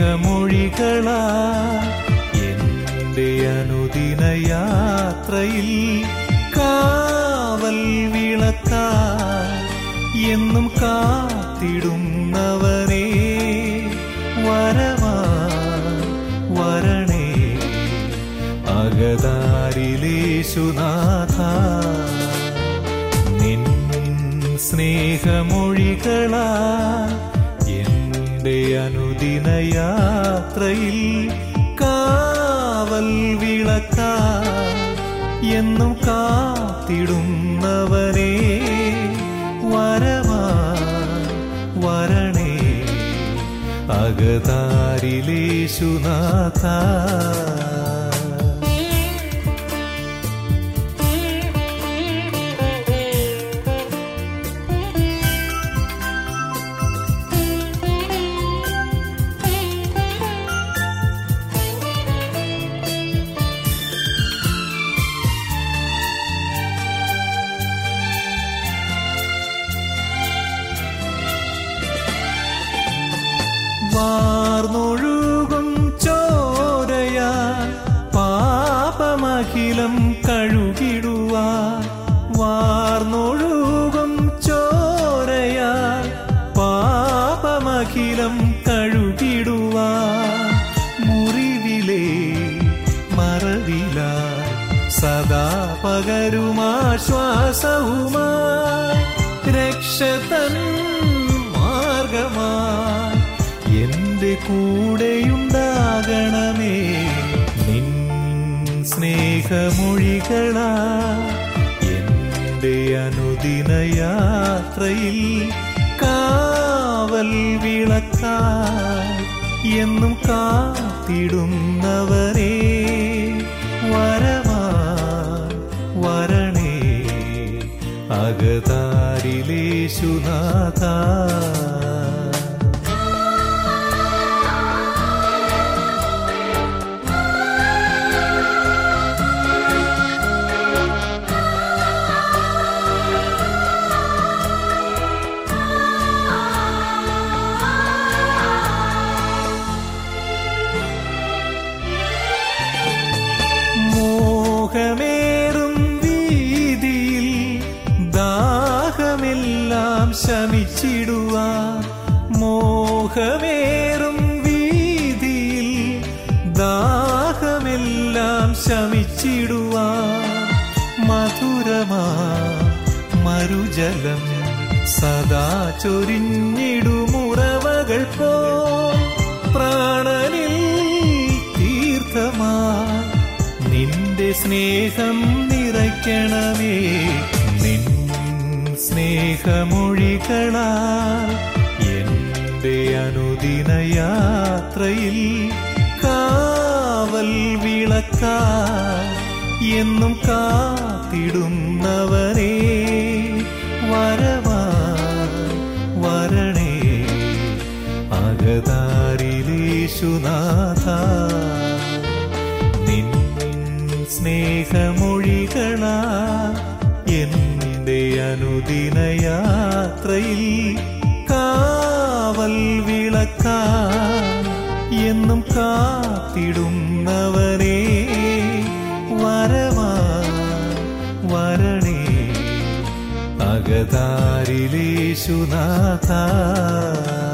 സ്നേഹമൊഴികളാ എന്റെ അനുദിന യാത്രയിൽ കാവൽ വിളക്കാ എന്നും കാത്തിടുന്നവനെ വരവാ വരണേ അകതാരിലേശുനാഥ നിൻ സ്നേഹമൊഴികളാ എന്റെ അനുദിന യാത്രയിൽ കാവൽ വിളക്കാ എന്നും കാത്തിടുന്നവരെ വരവാ വരണേ അകതാരിലേശുനാഥ വാർന്നൊഴുകും ചോരയാൽ പാപമഖിലം കഴുകിടുവാൻ വാർന്നൊഴുകും ചോരയാൽ പാപമഖിലം കഴുകിടുവാൻ മുറിവിലെ മറവിലാൽ സദാ പകരുമാശ്വാസവുമായി രക്ഷതൻ മാർഗമായി എന്റെ കൂടെയുണ്ടാകണമേ നിൻ സ്നേഹമൊഴികളാ എന്റെ അനുദിന യാത്രയിൽ കാവൽ വിളക്കാ എന്നും കാത്തിടുന്നവരെ വരവാ വരണേ അകതാരിലേശുനാഥ മോഹമേറും വീതിയിൽ ദാഹമെല്ലാം ശമിച്ചിടുവാൻ മോഹമേറും വീതിയിൽ ദാഹമെല്ലാം ശമിച്ചിടുവാൻ മധുരമാ മരുജലം സദാ ചൊരിഞ്ഞിടുമുറവകൾ പോ പ്രാണനിൽ തീർത്ഥമാ നിന്റെ സ്നേഹം നിറയ്ക്കണമേ നിൻ സ്നേഹമൊഴികളാൽ എന്റെ അനുദിന യാത്രയിൽ കാവൽ വിളക്കാ എന്നും കാത്തിടുന്നവരെ വരവാ വരണേ അകതാരിലേശുനാഥ നിൻ സ്നേഹമൊഴികളാ എന്റെ അനുദിന യാത്രയിൽ കാവൽ വിളക്കാ എന്നും കാത്തിടുന്നവരെ വരവാ വരണേ അകതാരിലേശുനാഥ